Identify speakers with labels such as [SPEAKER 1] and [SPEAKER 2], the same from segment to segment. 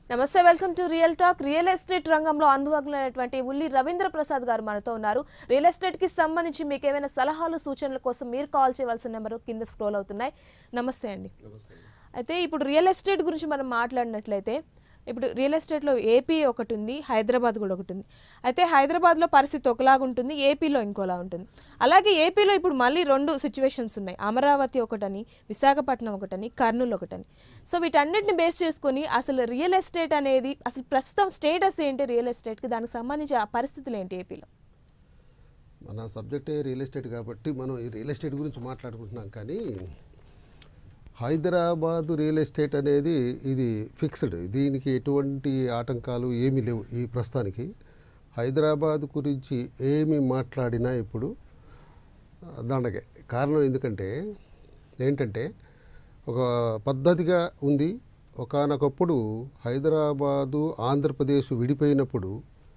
[SPEAKER 1] నమస్తే welcome to real talk real estate రంగంలో అనుభవజ్ఞులైనటువంటి ఉల్లి రవీంద్ర ప్రసాద్ గారు మనతో ఉన్నారు రియల్ ఎస్టేట్ కి సంబంధించి మీకు ఏమైనా సలహాలు సూచనల కోసం మీరు కాల్ చేయవలసిన నెంబర్ కింద స్క్రోల్ అవుతున్నాయి నమస్తే అండి అయితే ఇప్పుడు రియల్ ఎస్టేట్ గురించి మనం మాట్లాడినట్లయితే ఇప్పుడు రియల్ ఎస్టేట్లో ఏపీ ఒకటి ఉంది హైదరాబాద్ కూడా ఒకటి ఉంది అయితే హైదరాబాద్లో పరిస్థితి ఒకలాగా ఉంటుంది ఏపీలో ఇంకోలా ఉంటుంది అలాగే ఏపీలో ఇప్పుడు మళ్ళీ రెండు సిచ్యువేషన్స్ ఉన్నాయి అమరావతి ఒకటని విశాఖపట్నం ఒకటని కర్నూలు ఒకటని సో వీటన్నిటిని బేస్ చేసుకొని అసలు రియల్ ఎస్టేట్ అనేది అసలు ప్రస్తుతం స్టేటస్ ఏంటి రియల్ ఎస్టేట్కి దానికి సంబంధించి ఆ పరిస్థితులు ఏంటి ఏపీలో
[SPEAKER 2] మన సబ్జెక్టే రియల్ ఎస్టేట్ కాబట్టి మనం ఈ రియల్ ఎస్టేట్ గురించి మాట్లాడుకుంటున్నాం కానీ హైదరాబాదు రియల్ ఎస్టేట్ అనేది ఇది ఫిక్స్డ్ దీనికి ఎటువంటి ఆటంకాలు ఏమీ లేవు ఈ ప్రస్తుతానికి హైదరాబాద్ గురించి ఏమి మాట్లాడినా ఇప్పుడు ఆ, దండగే కారణం ఎందుకంటే ఏంటంటే ఒక పద్ధతిగా ఉంది ఒకానొకప్పుడు హైదరాబాదు ఆంధ్రప్రదేశ్ విడిపోయినప్పుడు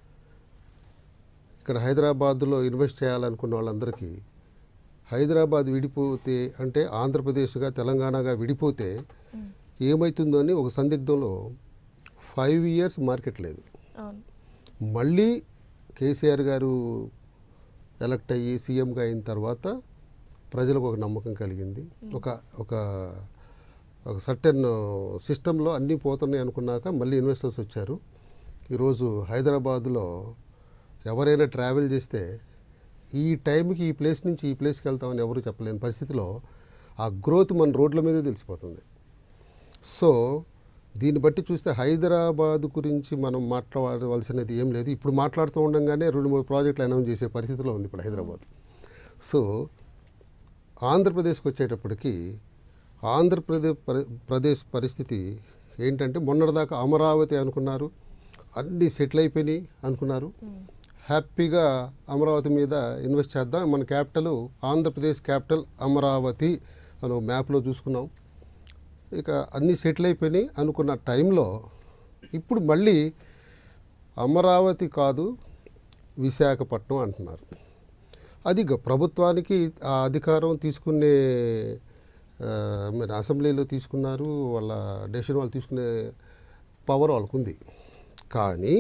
[SPEAKER 2] ఇక్కడ హైదరాబాద్లో ఇన్వెస్ట్ చేయాలనుకున్న వాళ్ళందరికీ హైదరాబాద్ విడిపోతే అంటే ఆంధ్రప్రదేశ్గా తెలంగాణగా విడిపోతే ఏమవుతుందో అని ఒక సందిగ్ధంలో ఫైవ్ ఇయర్స్ మార్కెట్ లేదు
[SPEAKER 1] అవును
[SPEAKER 2] మళ్ళీ కేసీఆర్ గారు ఎలక్ట్ అయ్యి సీఎంగా అయిన తర్వాత ప్రజలకు ఒక నమ్మకం కలిగింది ఒక ఒక ఒక సర్టెన్ సిస్టంలో అన్నీ పోతున్నాయి అనుకున్నాక మళ్ళీ ఇన్వెస్టర్స్ వచ్చారు ఈరోజు హైదరాబాద్లో ఎవరైనా ట్రావెల్ చేస్తే ఈ టైంకి ఈ ప్లేస్ నుంచి ఈ ప్లేస్కి వెళ్తామని ఎవరు చెప్పలేని పరిస్థితిలో ఆ గ్రోత్ మన రోడ్ల మీదే తెలిసిపోతుంది సో దీన్ని బట్టి చూస్తే హైదరాబాద్ గురించి మనం మాట్లాడవలసినది ఏం లేదు ఇప్పుడు మాట్లాడుతూ ఉండగానే రెండు మూడు ప్రాజెక్టులు అనౌన్స్ చేసే పరిస్థితిలో ఉంది ఇప్పుడు హైదరాబాద్ సో ఆంధ్రప్రదేశ్కి వచ్చేటప్పటికి ఆంధ్రప్రదేశ్ పరి ప్రదేశ్ పరిస్థితి ఏంటంటే మొన్నటిదాకా అమరావతి అనుకున్నారు అన్నీ సెటిల్ అయిపోయినాయి అనుకున్నారు హ్యాపీగా అమరావతి మీద ఇన్వెస్ట్ చేద్దాం మన క్యాపిటల్ ఆంధ్రప్రదేశ్ క్యాపిటల్ అమరావతి మనం మ్యాప్లో చూసుకున్నాం ఇక అన్నీ సెటిల్ అయిపోయినాయి అనుకున్న టైంలో ఇప్పుడు మళ్ళీ అమరావతి కాదు విశాఖపట్నం అంటున్నారు అది గ- ప్రభుత్వానికి ఆ అధికారం తీసుకునే ఆ, మరి అసెంబ్లీలో తీసుకున్నారు వాళ్ళ డెసిషన్ వాళ్ళు తీసుకునే పవర్ వాళ్ళకు ఉంది కానీ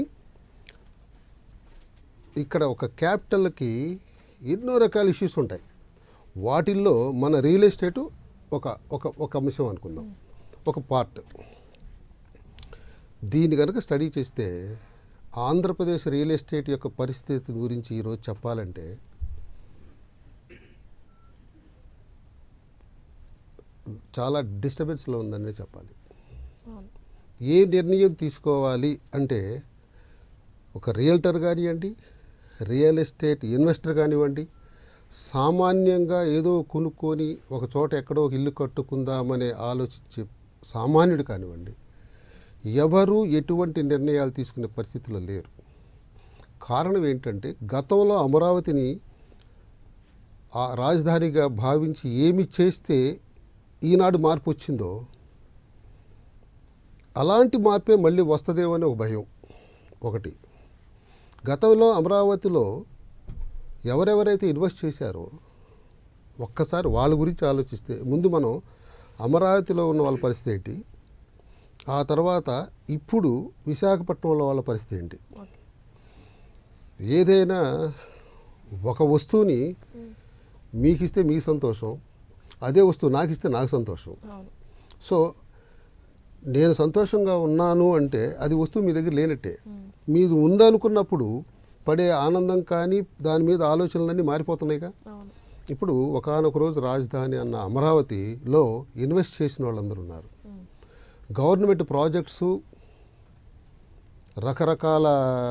[SPEAKER 2] ఇక్కడ ఒక క్యాపిటల్కి ఎన్నో రకాల ఇష్యూస్ ఉంటాయి వాటిల్లో మన రియల్ ఎస్టేటు ఒక ఒక ఒక అంశం అనుకుందాం ఒక పార్ట్ దీన్ని కనుక స్టడీ చేస్తే ఆంధ్రప్రదేశ్ రియల్ ఎస్టేట్ యొక్క పరిస్థితి గురించి ఈరోజు చెప్పాలంటే చాలా డిస్టర్బెన్స్లో ఉందని చెప్పాలి
[SPEAKER 1] అవును
[SPEAKER 2] ఏ నిర్ణయం తీసుకోవాలి అంటే ఒక రియల్టర్ కానివ్వండి రియల్ ఎస్టేట్ ఇన్వెస్టర్ కానివ్వండి సామాన్యంగా ఏదో కొనుక్కొని ఒక చోట ఎక్కడో ఒక ఇల్లు కట్టుకుందామనే ఆలోచించే సామాన్యుడు కానివ్వండి ఎవరు ఎటువంటి నిర్ణయాలు తీసుకునే పరిస్థితిలో లేరు కారణం ఏంటంటే గతంలో అమరావతిని ఆ రాజధానిగా భావించి ఏమి చేస్తే ఈనాడు మార్పు వచ్చిందో అలాంటి మార్పే మళ్ళీ వస్తుందేమో అని ఒక భయం ఒకటి గతంలో అమరావతిలో ఎవరెవరైతే ఇన్వెస్ట్ చేశారో ఒక్కసారి వాళ్ళ గురించి ఆలోచిస్తే ముందు మనం అమరావతిలో ఉన్న వాళ్ళ పరిస్థితి ఏంటి ఆ తర్వాత ఇప్పుడు విశాఖపట్నంలో వాళ్ళ పరిస్థితి ఏంటి
[SPEAKER 1] ఓకే
[SPEAKER 2] ఏదైనా ఒక వస్తువుని మీకు ఇస్తే మీకు సంతోషం అదే వస్తువు నాకు ఇస్తే నాకు సంతోషం
[SPEAKER 1] అవును
[SPEAKER 2] సో నేను సంతోషంగా ఉన్నాను అంటే అది వస్తువు మీ దగ్గర లేనట్టే మీది ఉందనుకున్నప్పుడు పడే ఆనందం కానీ దాని మీద ఆలోచనలన్నీ మారిపోతున్నాయిగా
[SPEAKER 1] అవును
[SPEAKER 2] ఇప్పుడు ఒకానొక రోజు రాజధాని అన్న అమరావతిలో ఇన్వెస్ట్ చేసిన వాళ్ళందరూ ఉన్నారు గవర్నమెంట్ ప్రాజెక్ట్స్ రకరకాల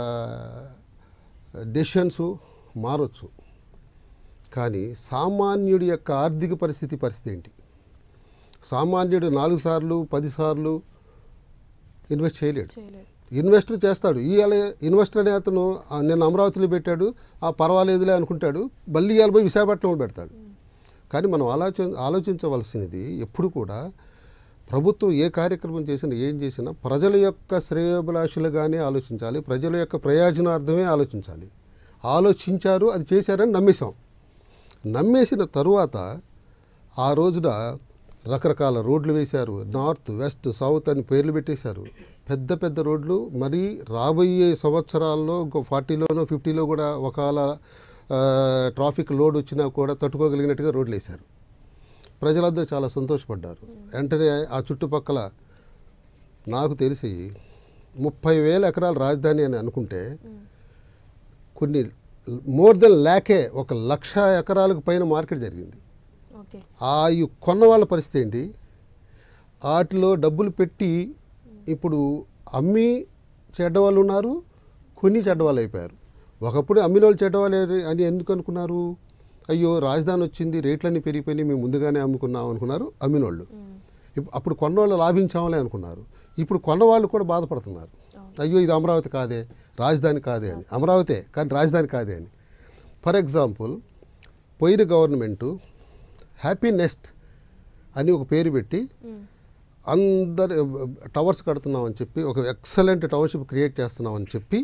[SPEAKER 2] డెసిషన్స్ మారొచ్చు కానీ సామాన్యుడి యొక్క ఆర్థిక పరిస్థితి పరిస్థితి ఏంటి సామాన్యుడు నాలుగు సార్లు పది సార్లు ఇన్వెస్ట్ చేయలేడు
[SPEAKER 1] చేయలేదు
[SPEAKER 2] ఇన్వెస్టర్ చేస్తాడు ఇవాళ ఇన్వెస్టర్ అనే అతను "ఆ, నేను అమరావతిలో పెట్టాడు ఆ పర్వాలేదులే అనుకుంటాడు మళ్ళీ ఇవాళ పోయి విశాఖపట్నంలో పెడతాడు కానీ మనం ఆలోచన ఆలోచించవలసినది ఎప్పుడు కూడా ప్రభుత్వం ఏ కార్యక్రమం చేసినా ఏం చేసినా ప్రజల యొక్క శ్రేయోభిలాషులుగానే ఆలోచించాలి ప్రజల యొక్క ప్రయోజనార్థమే ఆలోచించాలి ఆలోచించారు అది చేశారని నమ్మేశాం నమ్మేసిన తరువాత ఆ రోజున రకరకాల రోడ్లు వేశారు నార్త్ వెస్ట్ సౌత్ అని పేర్లు పెట్టేశారు పెద్ద పెద్ద రోడ్లు మరి రాబోయే సంవత్సరాల్లో ఇంకో ఫార్టీలోనో ఫిఫ్టీలో కూడా ఒకవేళ ఆ, ట్రాఫిక్ లోడ్ వచ్చినా కూడా తట్టుకోగలిగినట్టుగా రోడ్లు వేశారు ప్రజలందరూ చాలా సంతోషపడ్డారు వెంటనే ఆ చుట్టుపక్కల నాకు తెలిసి ముప్పై వేల ఎకరాల రాజధాని అని అనుకుంటే కొన్ని మోర్ దెన్ ల్యాకే ఒక లక్ష ఎకరాలకు పైన మార్కెట్ జరిగింది
[SPEAKER 1] ఓకే
[SPEAKER 2] ఆ ఈ కొన్న వాళ్ళ పరిస్థితి ఏంటి వాటిలో డబ్బులు పెట్టి ఇప్పుడు అమ్మి చెడ్డవాళ్ళు ఉన్నారు కొన్ని చెడ్డవాళ్ళు అయిపోయారు ఒకప్పుడు అమ్మిన వాళ్ళు చెడ్డవాళ్ళు అని- అని ఎందుకు అనుకున్నారు అయ్యో రాజధాని వచ్చింది రేట్లన్నీ పెరిగిపోయినాయి మేము ముందుగానే అమ్ముకున్నాం అనుకున్నారు అమ్మిన వాళ్ళు ఇప్- అప్పుడు కొన్నవాళ్ళు లాభించామలే అనుకున్నారు ఇప్పుడు కొన్నవాళ్ళు కూడా బాధపడుతున్నారు అయ్యో ఇది అమరావతి కాదే రాజధాని కాదే అని అమరావతే కానీ రాజధాని కాదే అని ఫర్ ఎగ్జాంపుల్ పోయిన గవర్నమెంటు హ్యాపీ నెస్ట్ అని ఒక పేరు పెట్టి అందరు టవర్స్ కడుతున్నామని చెప్పి ఒక ఎక్సలెంట్ టవర్షిప్ క్రియేట్ చేస్తున్నామని చెప్పి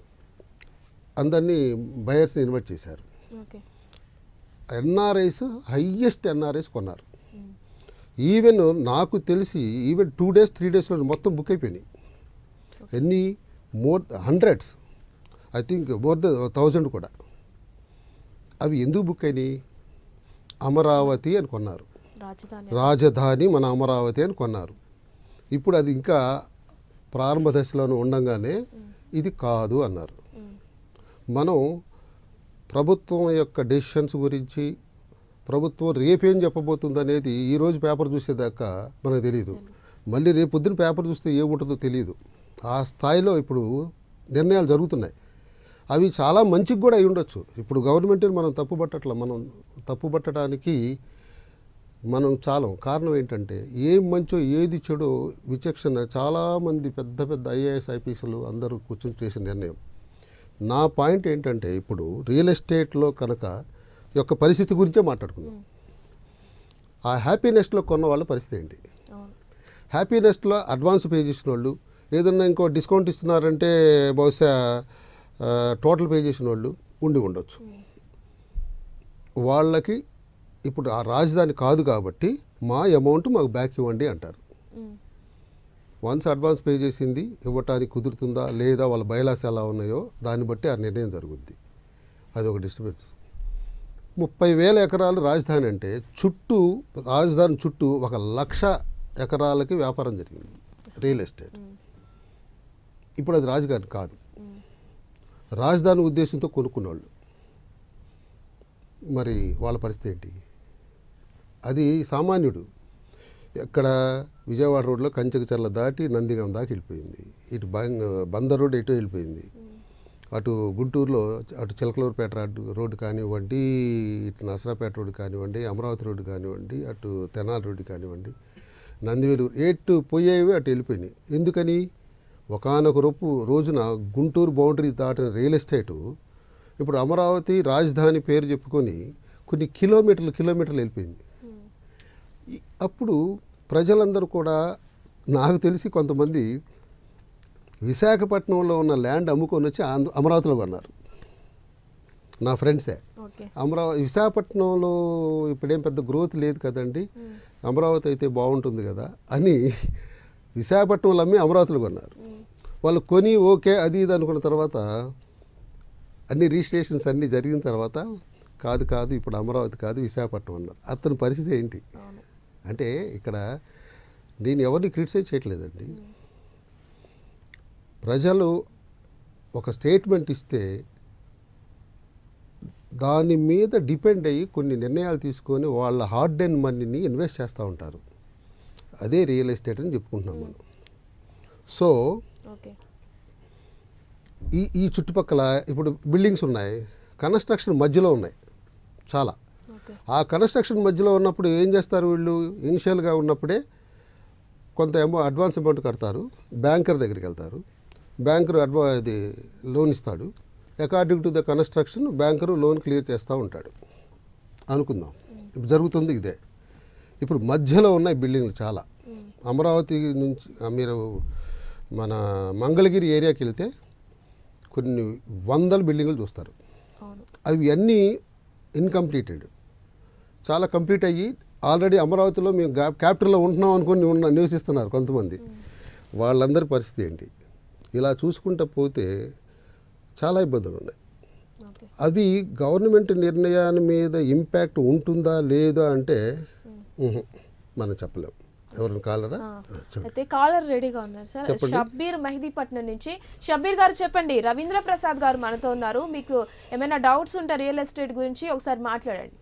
[SPEAKER 2] అందరినీ బయర్స్ని ఇన్వైట్ చేశారు
[SPEAKER 1] ఓకే
[SPEAKER 2] ఎన్ఆర్ఐస్ హయ్యెస్ట్ ఎన్ఆర్ఐస్ కొన్నారు ఈవెన్ నాకు తెలిసి ఈవెన్ టూ డేస్ త్రీ డేస్లో మొత్తం బుక్ అయిపోయినాయి ఎన్ని more hundreds I think more than thousand కూడా అవి ఎందుకు బుక్ అయినాయి అమరావతి అని కొన్నారు
[SPEAKER 1] రాజధాని
[SPEAKER 2] రాజధాని మన అమరావతి అని కొన్నారు ఇప్పుడు అది ఇంకా ప్రారంభ దశలోనే ఉండంగానే ఇది కాదు అన్నారు మనం ప్రభుత్వం యొక్క డెసిషన్స్ గురించి ప్రభుత్వం రేపేం చెప్పబోతుంది అనేది ఈరోజు పేపర్ చూసేదాకా మనకు తెలియదు మళ్ళీ రేపు పొద్దున పేపర్ చూస్తే ఏముంటుందో తెలియదు ఆ స్థాయిలో ఇప్పుడు నిర్ణయాలు జరుగుతున్నాయి అవి చాలా మంచికి కూడా అయి ఉండొచ్చు ఇప్పుడు గవర్నమెంట్ని మనం తప్పుపట్టట్ల మనం తప్పుపట్టడానికి మనం చాలం కారణం ఏంటంటే ఏం మంచో ఏది చెడో విచక్షణ చాలామంది పెద్ద పెద్ద ఐఏఎస్ ఐపీఎస్లు అందరూ కూర్చొని చేసిన నిర్ణయం నా పాయింట్ ఏంటంటే ఇప్పుడు రియల్ ఎస్టేట్లో కనుక యొక్క పరిస్థితి గురించే మాట్లాడుకుందాం ఆ హ్యాపీనెస్లో కొన్న వాళ్ళ పరిస్థితి ఏంటి
[SPEAKER 1] అవును
[SPEAKER 2] హ్యాపీనెస్లో అడ్వాన్స్ పే చేసిన వాళ్ళు ఏదన్నా ఇంకో డిస్కౌంట్ ఇస్తున్నారంటే బహుశా ఆ, టోటల్ పే చేసిన వాళ్ళు ఉండి ఉండొచ్చు వాళ్ళకి ఇప్పుడు ఆ రాజధాని కాదు కాబట్టి మా అమౌంట్ మాకు బ్యాక్ ఇవ్వండి అంటారు
[SPEAKER 1] ఉమ్.
[SPEAKER 2] వన్స్ అడ్వాన్స్ పే చేసింది ఇవ్వటానికి కుదురుతుందా లేదా వాళ్ళ బయలాస్ ఎలా ఉన్నాయో దాన్ని బట్టి ఆ నిర్ణయం జరుగుద్ది అది ఒక డిస్టర్బెన్స్ ముప్పై వేల ఎకరాలు రాజధాని అంటే చుట్టూ రాజధాని చుట్టూ ఒక లక్ష ఎకరాలకి వ్యాపారం జరిగింది రియల్ ఎస్టేట్ ఇప్పుడు అది రాజధాని కాదు రాజధాని ఉద్దేశంతో కొనుక్కున్నవాళ్ళు మరి వాళ్ళ పరిస్థితి ఏంటి అది సామాన్యుడు ఎక్కడ విజయవాడ రోడ్లో కంచకచర్ల దాటి నందిగం దాకా వెళ్ళిపోయింది ఇటు బంగ్ బందర్ రోడ్ ఎటు వెళ్ళిపోయింది అటు గుంటూరులో అటు చిలకలూరుపేట రోడ్డు రోడ్డు కానివ్వండి ఇటు నసరాపేట రోడ్డు కానివ్వండి అమరావతి రోడ్డు కానివ్వండి అటు తెనాలి రోడ్డు కానివ్వండి నందివేలూరు ఎటు పోయేవి అటు వెళ్ళిపోయినాయి ఎందుకని ఒకనొక రూపు రోజున గుంటూరు బౌండరీ దాటిన రియల్ ఎస్టేటు ఇప్పుడు అమరావతి రాజధాని పేరు చెప్పుకొని కొన్ని కిలోమీటర్లు కిలోమీటర్లు వెళ్ళిపోయింది ఈ- అప్పుడు ప్రజలందరూ కూడా నాకు తెలిసి కొంతమంది విశాఖపట్నంలో ఉన్న ల్యాండ్ అమ్ముకొని వచ్చి ఆంధ్ర అమరావతిలో కొన్నారు నా ఫ్రెండ్సే
[SPEAKER 1] ఓకే
[SPEAKER 2] అమరావతి విశాఖపట్నంలో ఇప్పుడేం పెద్ద గ్రోత్ లేదు కదండి అమరావతి అయితే బాగుంటుంది కదా అని విశాఖపట్నంలో అమ్మి అమరావతిలో కొన్నారు వాళ్ళు కొని ఓకే అది ఇది అనుకున్న తర్వాత అన్ని రిజిస్ట్రేషన్స్ అన్నీ జరిగిన తర్వాత కాదు కాదు ఇప్పుడు అమరావతి కాదు విశాఖపట్నం అన్నారు అతని పరిస్థితి ఏంటి
[SPEAKER 1] అవును
[SPEAKER 2] అంటే ఇక్కడ నేను ఎవరిని క్రిటిసైజ్ చేయట్లేదండి ప్రజలు ఒక స్టేట్మెంట్ ఇస్తే దాని మీద డిపెండ్ అయ్యి కొన్ని నిర్ణయాలు తీసుకొని వాళ్ళ హార్డ్ అండ్ మనీని ఇన్వెస్ట్ చేస్తూ ఉంటారు అదే రియల్ ఎస్టేట్ అని చెప్పుకుంటున్నాం మనం సో
[SPEAKER 1] ఓకే
[SPEAKER 2] ఈ ఈ చుట్టుపక్కల ఇప్పుడు బిల్డింగ్స్ ఉన్నాయి కన్స్ట్రక్షన్ మధ్యలో ఉన్నాయి చాలా
[SPEAKER 1] ఓకే
[SPEAKER 2] ఆ కన్స్ట్రక్షన్ మధ్యలో ఉన్నప్పుడు ఏం చేస్తారు వీళ్ళు ఇనిషియల్గా ఉన్నప్పుడే కొంత అమౌ అడ్వాన్స్ అమౌంట్ కడతారు బ్యాంకర్ దగ్గరికి వెళ్తారు బ్యాంకర్ అడ్వా ఇది లోన్ ఇస్తాడు according to the construction banker loan clear చేస్తూ ఉంటాడు అనుకుందాం ఇప్పుడు జరుగుతుంది ఇదే ఇప్పుడు మధ్యలో ఉన్నాయి బిల్డింగ్లు చాలా అమరావతి నుంచి ఆ, మీరు మన మంగళగిరి ఏరియాకి వెళ్తే కొన్ని వందల బిల్డింగులు చూస్తారు
[SPEAKER 1] అవును
[SPEAKER 2] అవి అన్నీ ఇన్కంప్లీటెడ్ చాలా కంప్లీట్ అయ్యి ఆల్రెడీ అమరావతిలో మేము గా- క్యాపిటల్లో ఉంటున్నాం అనుకుని ఉన్న నివసిస్తున్నారు కొంతమంది వాళ్ళందరి పరిస్థితి ఏంటి ఇలా చూసుకుంటూ పోతే చాలా ఇబ్బందులు ఉన్నాయి
[SPEAKER 1] ఓకే
[SPEAKER 2] అవి గవర్నమెంట్ నిర్ణయాన్ని మీద ఇంపాక్ట్ ఉంటుందా లేదా అంటే ఉహు, మనం చెప్పలేం ఎవరిని కాలరా
[SPEAKER 1] ఆ,
[SPEAKER 2] చెప్పండి
[SPEAKER 1] అయితే కాలర్ రెడీగా ఉన్నారు సార్
[SPEAKER 2] చెప్పండి.
[SPEAKER 1] షబ్బీర్ మెహదీపట్నం నుంచి షబ్బీర్ గారు చెప్పండి రవీంద్ర ప్రసాద్ గారు మనతో ఉన్నారు మీకు ఏమైనా డౌట్స్ ఉంటే రియల్ ఎస్టేట్ గురించి ఒకసారి మాట్లాడండి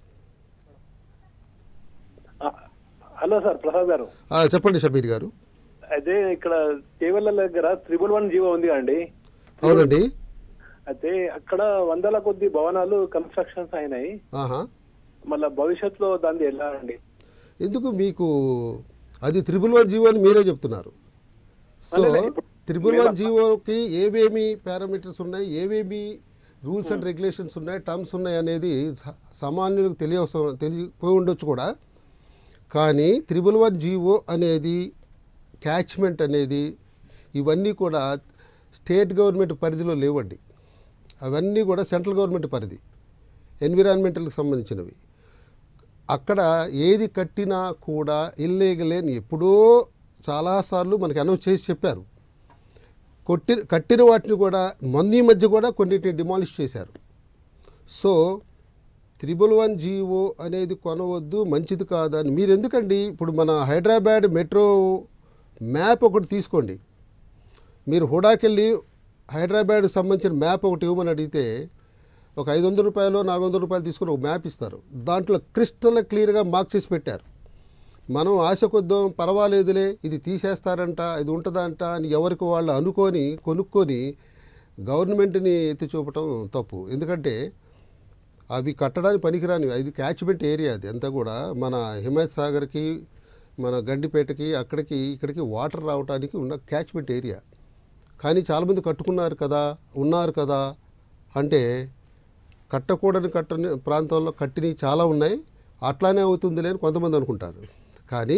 [SPEAKER 3] ఆ, హలో సార్ ప్రసాద్ గారు
[SPEAKER 2] ఆ, చెప్పండి షబీర్ గారు
[SPEAKER 3] అయితే ఇక్కడ కేవల దగ్గర త్రిబుల్ వన్ జీవో ఉంది అండి
[SPEAKER 2] అవునండి
[SPEAKER 3] అయితే అక్కడ వందల కొద్ది భవనాలు కన్స్ట్రక్షన్స్ అయినాయి
[SPEAKER 2] ఆహా
[SPEAKER 3] మళ్ళా భవిష్యత్తులో దాన్ని ఎలా అండి
[SPEAKER 2] ఎందుకు మీకు అది త్రిబుల్ వన్ జీవో అని మీరే చెప్తున్నారు సో
[SPEAKER 3] అదే, ఇప్పుడు
[SPEAKER 2] త్రిబుల్ వన్ జీవోకి ఏవేమి పారామీటర్స్ ఉన్నాయి ఏవేమి రూల్స్ అండ్ రెగ్యులేషన్స్ ఉన్నాయి టర్మ్స్ ఉన్నాయి అనేది స- సామాన్యులకు తెలియవసరం తెలియపోయి ఉండొచ్చు కూడా కానీ త్రిబుల్ వన్ జీవో అనేది క్యాచ్మెంట్ అనేది ఇవన్నీ కూడా స్టేట్ గవర్నమెంట్ పరిధిలో లేవండి అవన్నీ కూడా సెంట్రల్ గవర్నమెంట్ పరిధి ఎన్విరాన్మెంటల్కి సంబంధించినవి అక్కడ ఏది కట్టినా కూడా ఇల్లీగలే అని ఎప్పుడో చాలాసార్లు మనకి అనౌన్స్ చేసి చెప్పారు కొట్టి కట్టిన వాటిని కూడా మొన్న ఈ మధ్య కూడా కొన్నిటిని డిమాలిష్ చేశారు సో త్రిబుల్ వన్ జీవో అనేది కొనవద్దు మంచిది కాదని మీరు ఎందుకండి ఇప్పుడు మన హైదరాబాద్ మెట్రో మ్యాప్ ఒకటి తీసుకోండి మీరు హుడాకెళ్ళి హైదరాబాద్కి సంబంధించిన మ్యాప్ ఒకటి ఇవ్వమని అడిగితే ఒక ఐదు వందల రూపాయలు నాలుగు వందల రూపాయలు తీసుకుని ఒక మ్యాప్ ఇస్తారు దాంట్లో క్రిస్టల్ క్లియర్గా మార్క్ చేసి పెట్టారు మనం ఆశ కొద్దాం పర్వాలేదులే ఇది తీసేస్తారంట ఇది ఉంటుందంట అని ఎవరికి వాళ్ళు అనుకొని కొనుక్కొని గవర్నమెంట్ని ఎత్తి చూపటం తప్పు ఎందుకంటే అవి కట్టడానికి పనికిరానివి అది క్యాచ్మెంట్ ఏరియా అది అంతా కూడా మన హిమాయత్ సాగర్కి మన గండిపేటకి అక్కడికి ఇక్కడికి వాటర్ రావడానికి ఉన్న క్యాచ్మెంట్ ఏరియా కానీ చాలామంది కట్టుకున్నారు కదా ఉన్నారు కదా అంటే కట్టకూడని కట్టని ప్రాంతాల్లో కట్టినవి చాలా ఉన్నాయి అట్లానే అవుతుందిలే అని కొంతమంది అనుకుంటారు కానీ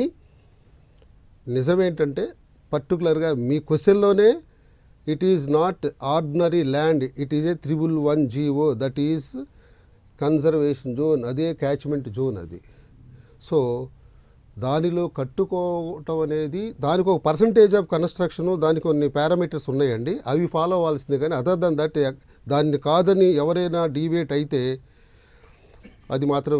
[SPEAKER 2] నిజమేంటంటే పర్టికులర్గా మీ క్వశ్చన్లోనే it is not ordinary land it is a triple one GO that is conservation zone అదే క్యాచ్మెంట్ జోన్ అది సో దానిలో కట్టుకోవటం అనేది దానికి ఒక పర్సంటేజ్ ఆఫ్ కన్స్ట్రక్షన్ దానికి కొన్ని పారామీటర్స్ ఉన్నాయండి అవి ఫాలో అవ్వాల్సిందే కానీ అదర్ దన్ దట్ దాన్ని కాదని ఎవరైనా డీవియేట్ అయితే అది మాత్రం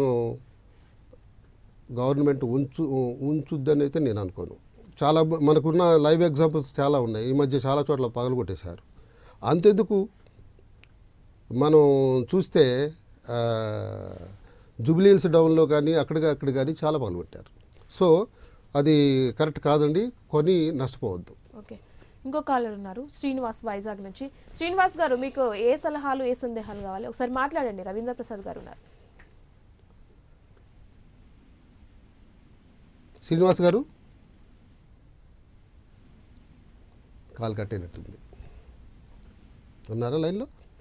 [SPEAKER 2] గవర్నమెంట్ ఉంచు ఉంచుద్దని అయితే నేను అనుకోను చాలా బ- మనకున్న లైవ్ ఎగ్జాంపుల్స్ చాలా ఉన్నాయి ఈ మధ్య చాలా చోట్ల పగలగొట్టేశారు అంతెందుకు మనం చూస్తే ఆ, జూబ్లీహిల్స్ డౌన్లో కానీ అక్కడికి అక్కడ కానీ చాలా పగలగొట్టారు సో అది కరెక్ట్ కాదండి కొని నష్టపోవద్దు
[SPEAKER 1] ఓకే ఇంకో కాలర్ ఉన్నారు శ్రీనివాస్ వైజాగ్ నుంచి శ్రీనివాస్ గారు మీకు ఏ సలహాలు ఏ సందేహాలు కావాలి ఒకసారి మాట్లాడండి రవీంద్ర ప్రసాద్ గారు ఉన్నారు
[SPEAKER 2] శ్రీనివాస్ గారు కాల్ కట్టేనట్టుంది ఉన్నారా లైన్లో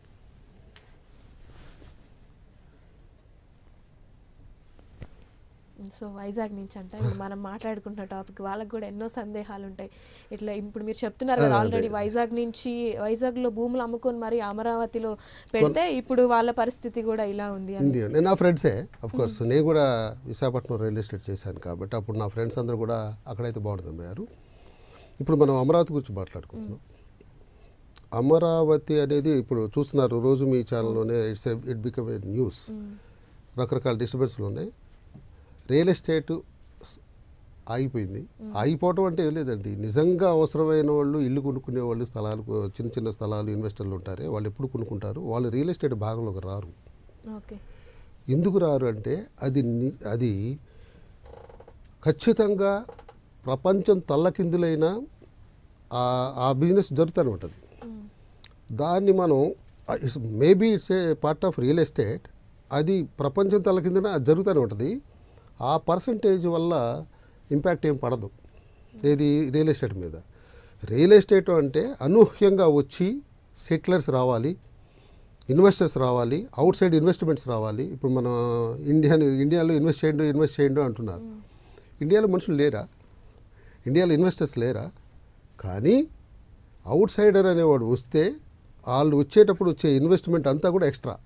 [SPEAKER 1] సో వైజాగ్ నుంచి అంట ఇప్పుడు మనం మాట్లాడుకుంటున్న టాపిక్ వాళ్ళకి కూడా ఎన్నో సందేహాలు ఉంటాయి ఇట్లా ఇప్పుడు మీరు చెప్తున్నారు కదా ఆల్రెడీ వైజాగ్ నుంచి వైజాగ్ లో భూములు అమ్ముకొని మరి అమరావతిలో పెడితే ఇప్పుడు వాళ్ళ పరిస్థితి కూడా ఇలా ఉంది అని
[SPEAKER 2] ఇండియా నేను నా ఫ్రెండ్సే అఫ్ కోర్స్ నేను కూడా విశాఖపట్నం రియల్ ఎస్టేట్ చేశాను కాబట్టి అప్పుడు నా ఫ్రెండ్స్ అందరూ కూడా అక్కడైతే బాగుంటుంది అయ్యారు ఇప్పుడు మనం అమరావతి గురించి మాట్లాడుకుంటున్నాం అమరావతి అనేది ఇప్పుడు చూస్తున్నారు రోజు మీ ఛానల్లోనే it's it become a news రకరకాల డిస్టర్బెన్స్లు ఉన్నాయి రియల్ ఎస్టేట్ స్- ఆగిపోయింది ఆగిపోవటం అంటే ఏం లేదండి నిజంగా అవసరమైన వాళ్ళు ఇల్లు కొనుక్కునే వాళ్ళు స్థలాలు కొ- చిన్న చిన్న స్థలాలు ఇన్వెస్టర్లు ఉంటారే వాళ్ళు ఎప్పుడు కొనుక్కుంటారు వాళ్ళు రియల్ ఎస్టేట్ భాగంలోకి రారు
[SPEAKER 1] ఓకే
[SPEAKER 2] ఎందుకు రారు అంటే అది ని- అది ఖచ్చితంగా ప్రపంచం తల్లకిందులైన ఆ- ఆ బిజినెస్ జరుగుతూనే ఉంటుంది దాన్ని మనం it's maybe it's a part of real estate అది ప్రపంచం తల్లకిందన అది జరుగుతూనే ఉంటుంది ఆ పర్సంటేజ్ వల్ల ఇంపాక్ట్ ఏం పడదు ఏది రియల్ ఎస్టేట్ మీద రియల్ ఎస్టేట్ అంటే అనూహ్యంగా వచ్చి సెటిలర్స్ రావాలి ఇన్వెస్టర్స్ రావాలి అవుట్ సైడ్ ఇన్వెస్ట్మెంట్స్ రావాలి ఇప్పుడు మన ఇండియా ఇండియాలో ఇన్వెస్ట్ చేయండి ఇన్వెస్ట్ చేయండి అంటున్నారు ఇండియాలో మనుషులు లేరా ఇండియాలో ఇన్వెస్టర్స్ లేరా కానీ అవుట్ సైడర్ అనేవాడు వస్తే వాళ్ళు వచ్చేటప్పుడు వచ్చే ఇన్వెస్ట్మెంట్ అంతా కూడా ఎక్స్ట్రా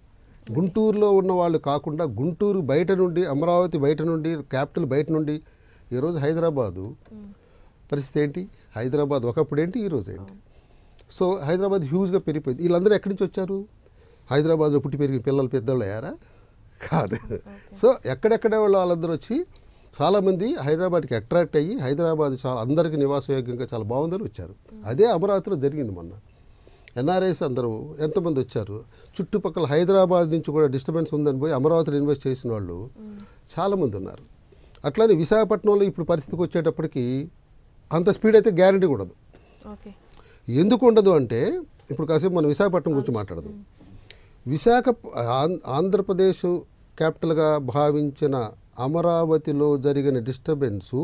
[SPEAKER 2] గుంటూరులో ఉన్న వాళ్ళు కాకుండా గుంటూరు బయట నుండి అమరావతి బయట నుండి క్యాపిటల్ బయట నుండి ఈరోజు హైదరాబాదు పరిస్థితి ఏంటి హైదరాబాద్ ఒకప్పుడు ఏంటి ఈరోజు ఏంటి సో హైదరాబాద్ హ్యూజ్గా పెరిగిపోయింది వీళ్ళందరూ ఎక్కడి నుంచి వచ్చారు హైదరాబాద్లో పుట్టి పెరిగిన పిల్లలు పెద్దోళ్ళు అయ్యారా కాదు సో ఎక్కడెక్కడ వాళ్ళు వాళ్ళందరూ వచ్చి చాలామంది హైదరాబాద్కి అట్రాక్ట్ అయ్యి హైదరాబాద్ చాలా అందరికీ నివాసయోగ్యంగా చాలా బాగుందని వచ్చారు అదే అమరావతిలో జరిగింది మొన్న ఎన్ఆర్ఐస్ అందరూ ఎంతమంది వచ్చారు చుట్టుపక్కల హైదరాబాద్ నుంచి కూడా డిస్టర్బెన్స్ ఉందని పోయి అమరావతిలో ఇన్వెస్ట్ చేసిన వాళ్ళు చాలామంది ఉన్నారు అట్లానే విశాఖపట్నంలో ఇప్పుడు పరిస్థితికి వచ్చేటప్పటికి అంత స్పీడ్ అయితే గ్యారంటీ ఉండదు
[SPEAKER 1] ఓకే
[SPEAKER 2] ఎందుకు ఉండదు అంటే ఇప్పుడు కాసేపు మనం విశాఖపట్నం గురించి మాట్లాడదాం విశాఖ ఆం- ఆంధ్రప్రదేశ్ క్యాపిటల్గా భావించిన అమరావతిలో జరిగిన డిస్టర్బెన్సు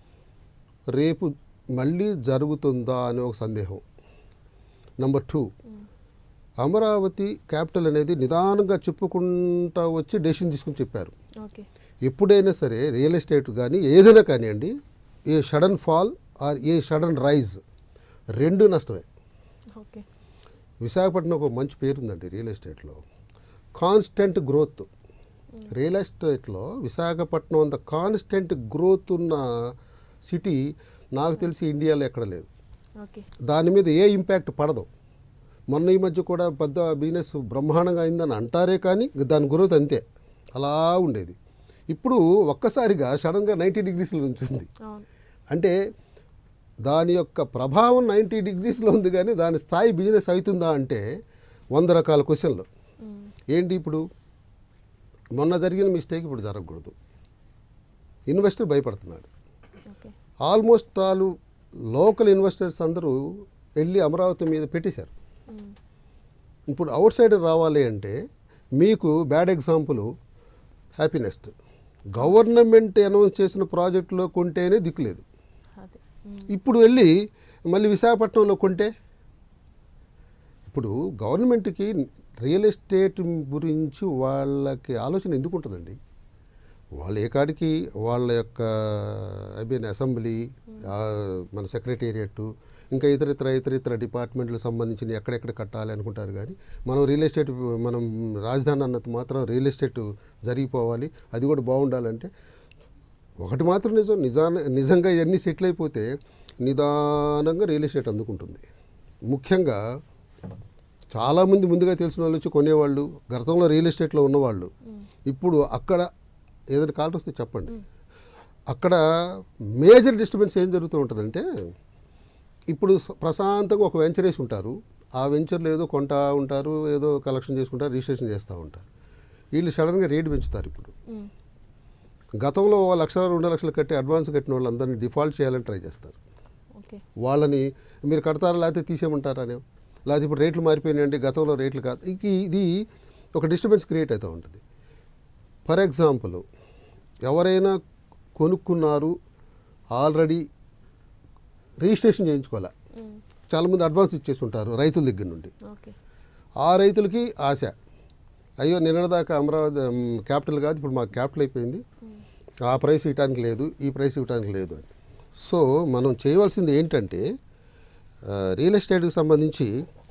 [SPEAKER 2] రేపు మళ్ళీ జరుగుతుందా అనే ఒక సందేహం నంబర్ టూ అమరావతి క్యాపిటల్ అనేది నిదానంగా చెప్పుకుంటా వచ్చి డెసిషన్ తీసుకుని చెప్పారు
[SPEAKER 1] ఓకే
[SPEAKER 2] ఎప్పుడైనా సరే రియల్ ఎస్టేట్ కానీ ఏదైనా కానివ్వండి a sudden fall or a sudden rise రెండు నష్టమే
[SPEAKER 1] ఓకే
[SPEAKER 2] విశాఖపట్నం ఒక మంచి పేరుందండి రియల్ ఎస్టేట్లో కాన్స్టెంట్ గ్రోత్ రియల్ ఎస్టేట్లో విశాఖపట్నం అంత కాన్స్టెంట్ గ్రోత్ ఉన్న సిటీ నాకు తెలిసి ఇండియాలో ఎక్కడ లేదు
[SPEAKER 1] ఓకే
[SPEAKER 2] దాని మీద ఏ ఇంపాక్ట్ పడదు మొన్న ఈ మధ్య కూడా పెద్ద బిజినెస్ బ్రహ్మాండంగా అయిందని అంటారే కానీ దాని గ్రోత్ అంతే అలా ఉండేది ఇప్పుడు ఒక్కసారిగా సడన్గా నైంటీ డిగ్రీస్లో ఉంచుంది
[SPEAKER 1] అవును
[SPEAKER 2] అంటే దాని యొక్క ప్రభావం నైంటీ డిగ్రీస్లో ఉంది కానీ దాని స్థాయి బిజినెస్ అవుతుందా అంటే వంద రకాల క్వశ్చన్లు
[SPEAKER 1] మ్మ్.
[SPEAKER 2] ఏంటి ఇప్పుడు మొన్న జరిగిన మిస్టేక్ ఇప్పుడు జరగకూడదు ఇన్వెస్టర్ భయపడుతున్నాడు
[SPEAKER 1] okay
[SPEAKER 2] almost all local investors అందరూ వెళ్ళి అమరావతి మీద పెట్టేశారు
[SPEAKER 1] మ్మ్.
[SPEAKER 2] ఇప్పుడు అవుట్ సైడ్ రావాలి అంటే మీకు bad example happy nest government announce చేసిన ప్రాజెక్టులో కొంటేనే దిక్కులేదు
[SPEAKER 1] అదే మ్మ్.
[SPEAKER 2] ఇప్పుడు వెళ్ళి మళ్ళీ విశాఖపట్నంలో కొంటే ఇప్పుడు గవర్నమెంట్కి రియల్ ఎస్టేట్ గురించి వాళ్ళకి ఆలోచన ఎందుకు ఉంటుందండి వాళ్ళ ఏ కాడికి వాళ్ళ యొక్క ఐ మీన్ అసెంబ్లీ ఆ, మన సెక్రటేరియట్ ఇంకా ఇతర ఇతర ఇతర ఇతర డిపార్ట్మెంట్లకు సంబంధించిన ఎక్కడెక్కడ కట్టాలి అనుకుంటారు కానీ మనం రియల్ ఎస్టేట్ మనం రాజధాని అన్నది మాత్రం రియల్ ఎస్టేట్ జరిగిపోవాలి అది కూడా బాగుండాలంటే ఒకటి మాత్రం నిజం నిజాన నిజంగా ఇవన్నీ సెటిల్ అయిపోతే నిదానంగా రియల్ ఎస్టేట్ అందుకుంటుంది ముఖ్యంగా చాలామంది ముందుగా తెలిసిన వాళ్ళు వచ్చి కొనేవాళ్ళు గతంలో రియల్ ఎస్టేట్లో ఉన్నవాళ్ళు ఇప్పుడు అక్కడ ఏదైనా కాల్ వస్తే చెప్పండి అక్కడ మేజర్ డిస్టర్బెన్స్ ఏం జరుగుతూ ఉంటుందంటే ఇప్పుడు స- ప్రశాంతంగా ఒక వెంచర్ వేసి ఉంటారు ఆ వెంచర్లో ఏదో కొంటా ఉంటారు ఏదో కలెక్షన్ చేసుకుంటారు రిజిస్ట్రేషన్ చేస్తూ ఉంటారు వీళ్ళు సడన్గా రేటు పెంచుతారు ఇప్పుడు
[SPEAKER 1] మ్మ్.
[SPEAKER 2] గతంలో ఓ లక్ష రెండు లక్షలు కట్టి అడ్వాన్స్ కట్టిన వాళ్ళందరినీ డిఫాల్ట్ చేయాలని ట్రై చేస్తారు
[SPEAKER 1] ఓకే
[SPEAKER 2] వాళ్ళని మీరు కడతారా లేకపోతే తీసేయమంటారా అని లేకపోతే ఇప్పుడు రేట్లు మారిపోయినాయండి గతంలో రేట్లు కాదు ఇక ఇది ఒక డిస్టర్బెన్స్ క్రియేట్ అవుతూ ఉంటుంది ఫర్ ఎగ్జాంపుల్ ఎవరైనా కొనుక్కున్నారు ఆల్రెడీ రిజిస్ట్రేషన్ చేయించుకోవాలి
[SPEAKER 1] మ్మ్.
[SPEAKER 2] చాలామంది అడ్వాన్స్ ఇచ్చేసి ఉంటారు రైతుల దగ్గర నుండి
[SPEAKER 1] ఓకే
[SPEAKER 2] ఆ రైతులకి ఆశ అయ్యో నిన్నటిదాకా అమరావతి ఉమ్, క్యాపిటల్ కాదు ఇప్పుడు మాకు క్యాపిటల్ అయిపోయింది ఆ ప్రైస్ ఇవ్వడానికి లేదు ఈ ప్రైస్ ఇవ్వడానికి లేదు అని సో మనం చేయవలసింది ఏంటంటే ఆ, రియల్ ఎస్టేట్కి సంబంధించి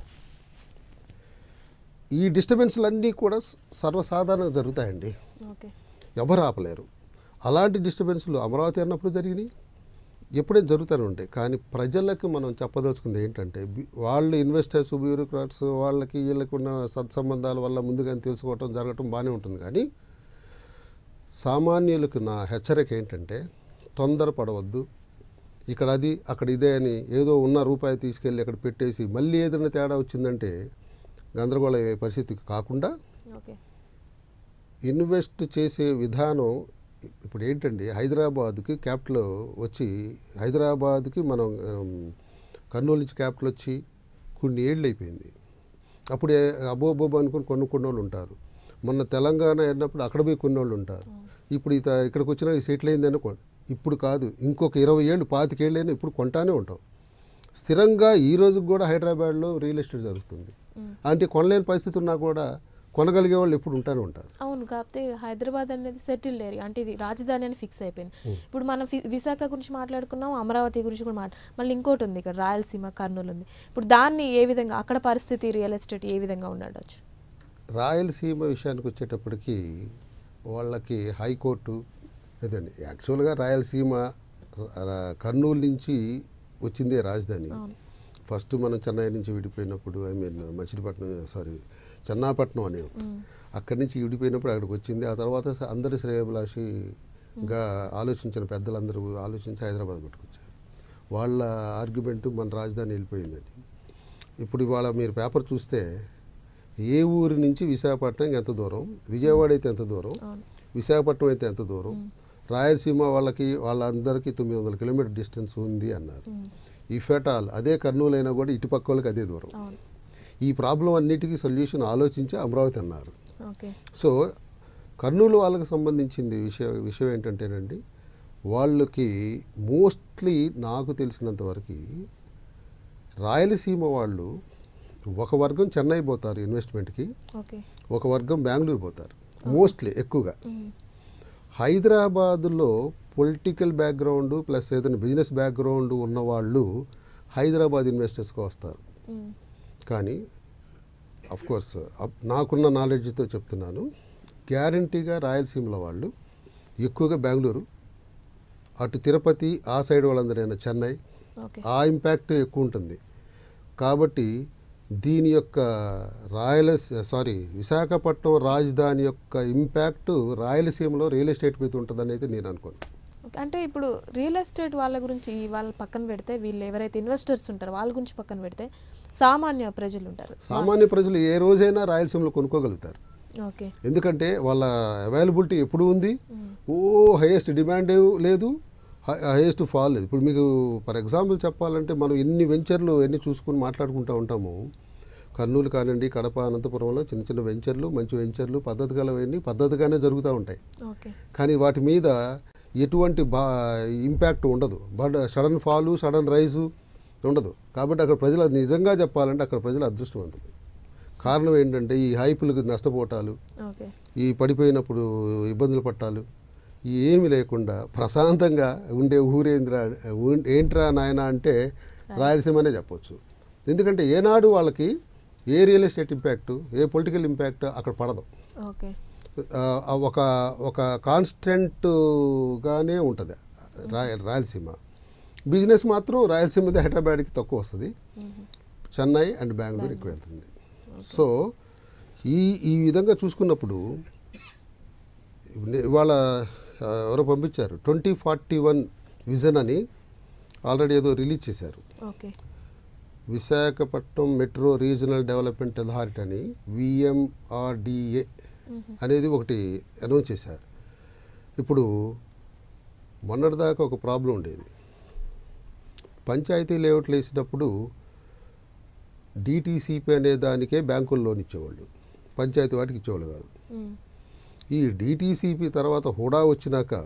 [SPEAKER 2] ఈ డిస్టర్బెన్స్లన్నీ కూడా స- సర్వసాధారణంగా జరుగుతాయండి
[SPEAKER 1] ఓకే
[SPEAKER 2] ఎవరు ఆపలేరు అలాంటి డిస్టర్బెన్స్లు అమరావతి అన్నప్పుడు జరిగినాయి ఎప్పుడైనా జరుగుతూనే ఉంటాయి కానీ ప్రజలకు మనం చెప్పదలుచుకుంది ఏంటంటే బి- వాళ్ళు ఇన్వెస్టర్స్ బ్యూరోక్రాట్స్ వాళ్ళకి వీళ్ళకి ఉన్న సత్సంబంధాల వల్ల ముందుగానే తెలుసుకోవటం జరగటం బాగానే ఉంటుంది కానీ సామాన్యులకు నా హెచ్చరిక ఏంటంటే తొందరపడవద్దు ఇక్కడ అది అక్కడ ఇదే అని ఏదో ఉన్న రూపాయి తీసుకెళ్ళి అక్కడ పెట్టేసి మళ్ళీ ఏదైనా తేడా వచ్చిందంటే గందరగోళం అయ్యే పరిస్థితి కాకుండా
[SPEAKER 1] ఓకే
[SPEAKER 2] ఇన్వెస్ట్ చేసే విధానం ఇప్పుడు ఏంటండి హైదరాబాద్కి క్యాపిటల్ వచ్చి హైదరాబాద్కి మనం ఉమ్, కర్నూలు నుంచి క్యాపిటల్ వచ్చి కొన్ని ఏళ్ళు అయిపోయింది అప్పుడే అబో అబోబో అనుకుని కొనుక్కున్న వాళ్ళు ఉంటారు మొన్న తెలంగాణ వెళ్ళినప్పుడు అక్కడ పోయి కొన్ని వాళ్ళు ఉంటారు ఇప్పుడు ఇత ఇక్కడికి వచ్చినా సెటిల్ అయిందని కొ- ఇప్పుడు కాదు ఇంకొక ఇరవై ఏళ్ళు పాతికేళ్ళైనా ఇప్పుడు కొంటానే ఉంటాం స్థిరంగా ఈ రోజు కూడా హైదరాబాద్లో రియల్ ఎస్టేట్ జరుగుతుంది అంటే కొనలేని పరిస్థితి ఉన్నా కూడా కొనగలిగే వాళ్ళు ఎప్పుడు ఉంటానే ఉంటారు
[SPEAKER 1] అవును కాకపోతే హైదరాబాద్ అనేది సెటిల్డ్ ఏరియా అంటే ఇది రాజధాని అని ఫిక్స్ అయిపోయింది ఇప్పుడు మనం ఫి- విశాఖ గురించి మాట్లాడుకున్నాం అమరావతి గురించి కూడా మాట్లా మళ్ళీ ఇంకోటి ఉంది ఇక్కడ రాయలసీమ కర్నూలు ఉంది ఇప్పుడు దాన్ని ఏ విధంగా అక్కడ పరిస్థితి రియల్ ఎస్టేట్ ఏ విధంగా ఉండవచ్చు
[SPEAKER 2] రాయలసీమ విషయానికి వచ్చేటప్పటికి వాళ్ళకి హైకోర్టు అదండి యాక్చువల్గా రాయలసీమ ర- కర్నూలు నుంచి వచ్చిందే రాజధాని
[SPEAKER 1] అవును.
[SPEAKER 2] ఫస్ట్ మనం చెన్నై నుంచి విడిపోయినప్పుడు I mean Machilipatnam sorry Chennapatnam అనే అక్కడి నుంచి విడిపోయినప్పుడు అక్కడికి వచ్చింది ఆ తర్వాత స- అందరి శ్రేయభిలాషిగా ఆలోచించిన పెద్దలందరూ ఆలోచించి హైదరాబాద్ పట్టుకొచ్చారు వాళ్ళ ఆర్గ్యుమెంట్ మన రాజధాని వెళ్ళిపోయిందని ఇప్పుడు ఇవాళ మీరు పేపర్ చూస్తే ఏ ఊరి నుంచి విశాఖపట్నం ఎంత దూరం విజయవాడ అయితే ఎంత దూరం
[SPEAKER 1] అవును
[SPEAKER 2] విశాఖపట్నం అయితే ఎంత దూరం రాయలసీమ వాళ్ళకి వాళ్ళందరికీ తొమ్మిది వందల కిలోమీటర్ డిస్టెన్స్ ఉంది అన్నారు ఇఫ్ ఎట్ ఆల్ అదే కర్నూలు అయినా కూడా ఇటుపక్క వాళ్ళకి అదే దూరం
[SPEAKER 1] అవును
[SPEAKER 2] ఈ ప్రాబ్లం అన్నిటికీ సొల్యూషన్ ఆలోచించి అమరావతి అన్నారు
[SPEAKER 1] ఓకే
[SPEAKER 2] సో కర్నూలు వాళ్ళకి సంబంధించింది విషయం విషయం ఏంటంటేనండి వాళ్ళకి మోస్ట్లీ నాకు తెలిసినంత వరకు రాయలసీమ వాళ్ళు ఒక వర్గం చెన్నై పోతారు ఇన్వెస్ట్మెంట్కి
[SPEAKER 1] ఓకే
[SPEAKER 2] ఒక వర్గం బెంగళూరు పోతారు మోస్ట్లీ ఎక్కువగా
[SPEAKER 1] మ్మ్.
[SPEAKER 2] హైదరాబాదులో పొలిటికల్ బ్యాక్గ్రౌండ్ ప్లస్ ఏదైనా బిజినెస్ బ్యాక్గ్రౌండ్ ఉన్నవాళ్ళు హైదరాబాద్ ఇన్వెస్టర్స్కి వస్తారు
[SPEAKER 1] మ్మ్.
[SPEAKER 2] కానీ అఫ్ కోర్స్ నాకున్న నాలెడ్జ్తో చెప్తున్నాను గ్యారంటీగా రాయలసీమలో వాళ్ళు ఎక్కువగా బెంగళూరు అటు తిరుపతి ఆ సైడ్ వాళ్ళందరైనా చెన్నై
[SPEAKER 1] ఓకే
[SPEAKER 2] ఆ ఇంపాక్ట్ ఎక్కువ ఉంటుంది కాబట్టి దీని యొక్క రాయలసీ సారీ విశాఖపట్నం రాజధాని యొక్క ఇంపాక్ట్ రాయలసీమలో రియల్ ఎస్టేట్ మీద ఉంటుందని అయితే నేను అనుకోను
[SPEAKER 1] ఓకే అంటే ఇప్పుడు రియల్ ఎస్టేట్ వాళ్ళ గురించి వాళ్ళ పక్కన పెడితే వీళ్ళు ఎవరైతే ఇన్వెస్టర్స్ ఉంటారో వాళ్ళ గురించి పక్కన పెడితే సామాన్య ప్రజలు ఉంటారు
[SPEAKER 2] సామాన్య ప్రజలు ఏ రోజైనా రాయలసీమలో కొనుక్కోగలుగుతారు
[SPEAKER 1] ఓకే
[SPEAKER 2] ఎందుకంటే వాళ్ళ అవైలబిలిటీ ఎప్పుడు ఉంది ఓ హైయెస్ట్ డిమాండ్ లేదు హైయెస్ట్ ఫాల్ లేదు ఇప్పుడు మీకు ఫర్ ఎగ్జాంపుల్ చెప్పాలంటే మనం ఎన్ని వెంచర్లు ఎన్ని చూసుకుని మాట్లాడుకుంటూ ఉంటాము కర్నూలు కానివ్వండి కడప అనంతపురంలో చిన్న చిన్న వెంచర్లు మంచి వెంచర్లు పద్ధతి గలవన్నీ పద్ధతిగానే జరుగుతూ ఉంటాయి
[SPEAKER 1] ఓకే
[SPEAKER 2] కానీ వాటి మీద ఎటువంటి బా ఇంపాక్ట్ ఉండదు but sudden fall sudden rise ఉండదు కాబట్టి అక్కడ ప్రజలు అది నిజంగా చెప్పాలంటే అక్కడ ప్రజలు అదృష్టవంతులు కారణం ఏంటంటే ఈ హైపులకు నష్టపోవటాలు
[SPEAKER 1] ఓకే
[SPEAKER 2] ఈ పడిపోయినప్పుడు ఇబ్బందులు పట్టాలు ఏమి లేకుండా ప్రశాంతంగా ఉండే ఊరేంద్ర ఉన్- ఏంట్రా నాయన అంటే రాయలసీమనే చెప్పొచ్చు ఎందుకంటే ఏనాడు వాళ్ళకి a real estate impact a political impact అక్కడ పడదు
[SPEAKER 1] ఓకే
[SPEAKER 2] ఆ, ఒక ఒక కాన్స్టెంట్గానే ఉంటుంది రాయ రాయలసీమ బిజినెస్ మాత్రం రాయలసీమది హైదరాబాద్కి తక్కువ వస్తుంది చెన్నై అండ్ బెంగళూరు ఎక్కువ వెళ్తుంది సో ఈ ఈ విధంగా చూసుకున్నప్పుడు నే- ఇవాళ ఆ, ఎవరో పంపించారు ట్వంటీ ఫార్టీ వన్ విజన్ అని ఆల్రెడీ ఏదో రిలీజ్ చేశారు
[SPEAKER 1] okay
[SPEAKER 2] Visakhapatnam metro regional development authority అని విఎంఆర్డిఏ అనేది ఒకటి అనౌన్స్ చేశారు ఇప్పుడు మొన్నటిదాకా ఒక ప్రాబ్లం ఉండేది పంచాయతీ లేఅవుట్లు వేసినప్పుడు డిటీసీపీ అనే దానికే బ్యాంకులు లోన్ ఇచ్చేవాళ్ళు పంచాయతీ వాటికి ఇచ్చేవాళ్ళు కాదు
[SPEAKER 1] మ్మ్.
[SPEAKER 2] ఈ డిటీసీపీ తర్వాత హుడా వచ్చినాక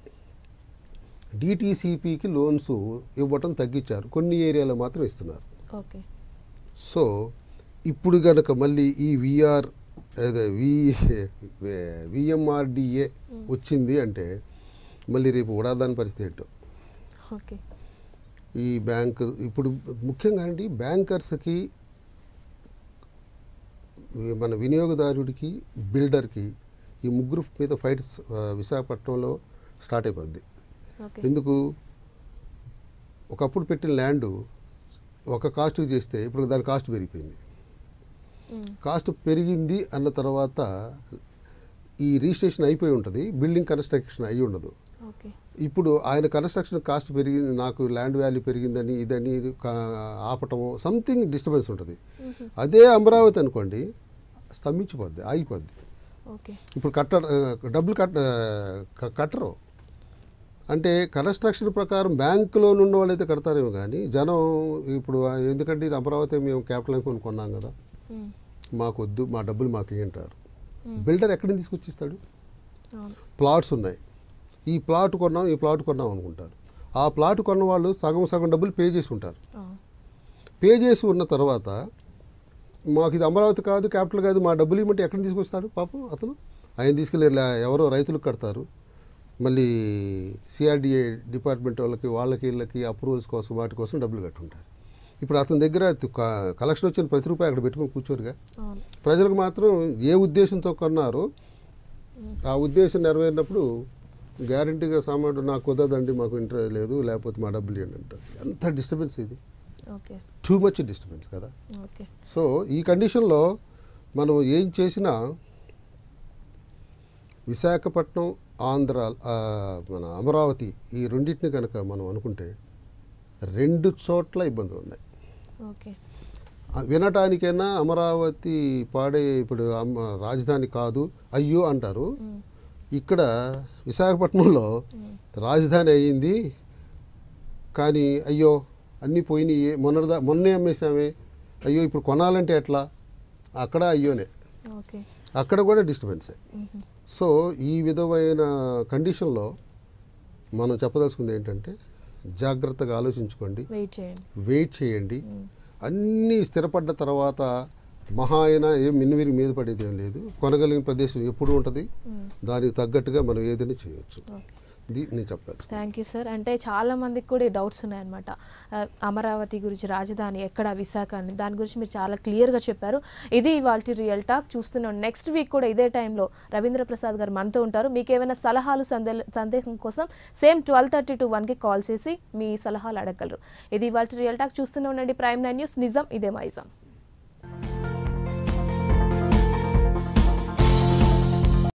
[SPEAKER 2] డిటీసీపీకి లోన్స్ ఇవ్వటం తగ్గించారు కొన్ని ఏరియాలో మాత్రం ఇస్తున్నారు
[SPEAKER 1] ఓకే
[SPEAKER 2] సో ఇప్పుడు గనక మళ్ళీ ఈ విఆర్ అదే వి విఎంఆర్డిఏ వచ్చింది అంటే మళ్ళీ రేపు ఉడాదాని పరిస్థితి ఏంటో
[SPEAKER 1] ఓకే
[SPEAKER 2] ఈ బ్యాంక్ ఇప్పుడు ముఖ్యంగా అండి బ్యాంకర్స్కి ఈ మన వినియోగదారుడికి బిల్డర్కి ఈ ముగ్గురు మీద ఫైట్స్ ఆ, విశాఖపట్నంలో స్టార్ట్ అయిపోద్ది
[SPEAKER 1] ఓకే
[SPEAKER 2] ఎందుకు ఒకప్పుడు పెట్టిన ల్యాండ్ ఒక కాస్ట్ చేస్తే ఇప్పుడు దాని కాస్ట్ పెరిగిపోయింది
[SPEAKER 1] మ్మ్.
[SPEAKER 2] కాస్ట్ పెరిగింది అన్న తర్వాత ఈ రిజిస్ట్రేషన్ అయిపోయి ఉంటుంది బిల్డింగ్ కన్స్ట్రక్షన్ అయి ఉండదు
[SPEAKER 1] ఓకే
[SPEAKER 2] ఇప్పుడు ఆయన కన్స్ట్రక్షన్ కాస్ట్ పెరిగింది నాకు ల్యాండ్ వాల్యూ పెరిగిందని ఇదని కా- ఆపటము సంథింగ్ డిస్టర్బెన్స్ ఉంటుంది అదే అమరావతి అనుకోండి స్తంభించిపోద్ది ఆగిపోద్ది
[SPEAKER 1] ఓకే
[SPEAKER 2] ఇప్పుడు కట్ట డబ్బులు కట్ట క- కట్టరు అంటే కన్స్ట్రక్షన్ ప్రకారం బ్యాంకులో ఉన్న వాళ్ళైతే కడతారేమో కానీ జనం ఇప్పుడు ఆ, ఎందుకంటే ఇది అమరావతి మేము క్యాపిటల్ అనుకొని కొన్నాం కదా
[SPEAKER 1] మ్మ్.
[SPEAKER 2] మాకు వద్దు మా డబ్బులు మాకు ఏంటారు బిల్డర్ ఎక్కడి నుంచి తీసుకొచ్చి ఇస్తాడు
[SPEAKER 1] అవును
[SPEAKER 2] ప్లాట్స్ ఉన్నాయి ఈ ప్లాట్ కొన్నాం ఈ ప్లాట్ కొన్నాం అనుకుంటారు ఆ ప్లాట్ కొన్న వాళ్ళు సగం సగం డబ్బులు పే చేసి ఉంటారు
[SPEAKER 1] అవును
[SPEAKER 2] పే చేసి ఉన్న తర్వాత మాకు ఇది అమరావతి కాదు క్యాపిటల్ కాదు మా డబ్బులు ఇవ్వమంటే ఎక్కడ తీసుకొస్తాడు పాపం అతను ఆయన తీసుకెళ్ళి ఇలా ఎవరో రైతులకు కడతారు మళ్ళీ సిఆర్డిఏ డిపార్ట్మెంట్ వాళ్ళకి వాళ్ళకి వీళ్ళకి అప్రూవల్స్ కోసం వాటి కోసం డబ్బులు కట్టుంటారు ఇప్పుడు అతని దగ్గర క- కలెక్షన్ వచ్చిన ప్రతి రూపాయి అక్కడ పెట్టుకొని కూర్చోరుగా
[SPEAKER 1] అవును
[SPEAKER 2] ప్రజలకు మాత్రం ఏ ఉద్దేశంతో కొన్నారో ఆ ఉద్దేశం నెరవేరినప్పుడు గ్యారంటీగా సామాన్యుడు నాకు కుదరదండి మాకు ఇంట్రెస్ట్ లేదు లేకపోతే మా డబ్బులు ఇవ్వండి అంటారు ఎంత డిస్టర్బెన్స్ ఇది
[SPEAKER 1] ఓకే
[SPEAKER 2] టూ మచ్ డిస్టర్బెన్స్ కదా
[SPEAKER 1] ఓకే
[SPEAKER 2] సో ఈ కండిషన్లో మనం ఏం చేసినా విశాఖపట్నం ఆంధ్ర ఆ, మన అమరావతి ఈ రెండింటిని కనుక మనం అనుకుంటే రెండు చోట్ల ఇబ్బందులు ఉన్నాయి
[SPEAKER 1] ఓకే
[SPEAKER 2] ఆ, వినటానికైనా అమరావతి పాడే ఇప్పుడు అమ్మ- రాజధాని కాదు అయ్యో అంటారు ఇక్కడ విశాఖపట్నంలో రాజధాని అయ్యింది కానీ అయ్యో అన్నీ పోయినాయి మొన్నదా మొన్నే అమ్మేశామే అయ్యో ఇప్పుడు కొనాలంటే ఎట్లా అక్కడ అయ్యోనే
[SPEAKER 1] ఓకే
[SPEAKER 2] అక్కడ కూడా డిస్టర్బెన్సే సో ఈ విధమైన కండిషన్లో మనం చెప్పదలుచుకుంది ఏంటంటే జాగ్రత్తగా ఆలోచించుకోండి
[SPEAKER 1] వెయిట్ చేయండి
[SPEAKER 2] వెయిట్ చేయండి అన్నీ స్థిరపడ్డ తర్వాత మహా అయినా ఏం మిన్నువిరి మీద పడేది ఏం లేదు కొనగలిగిన ప్రదేశం ఎప్పుడు ఉంటుంది దానికి తగ్గట్టుగా మనం ఏదైనా చేయొచ్చు
[SPEAKER 1] ఓకే
[SPEAKER 2] ఇది నేను చెప్తాను
[SPEAKER 1] థ్యాంక్ యూ సార్ అంటే చాలా మందికి కూడా డౌట్స్ ఉన్నాయన్నమాట ఆ, అమరావతి గురించి రాజధాని ఎక్కడ విశాఖ అని దాని గురించి మీరు చాలా క్లియర్గా చెప్పారు ఇది ఇవాళ రియల్ టాక్ చూస్తున్నాం నెక్స్ట్ వీక్ కూడా ఇదే టైంలో రవీంద్ర ప్రసాద్ గారు మనతో ఉంటారు మీకు ఏమైనా సలహాలు సందే సందేహం కోసం సేమ్ ట్వెల్వ్ థర్టీ టు వన్కి కాల్ చేసి మీ సలహాలు అడగగలరు ఇది ఇవాళ రియల్ టాక్ చూస్తూనే ఉండండి ప్రైమ్ నైన్ న్యూస్ నిజం ఇదే మైజం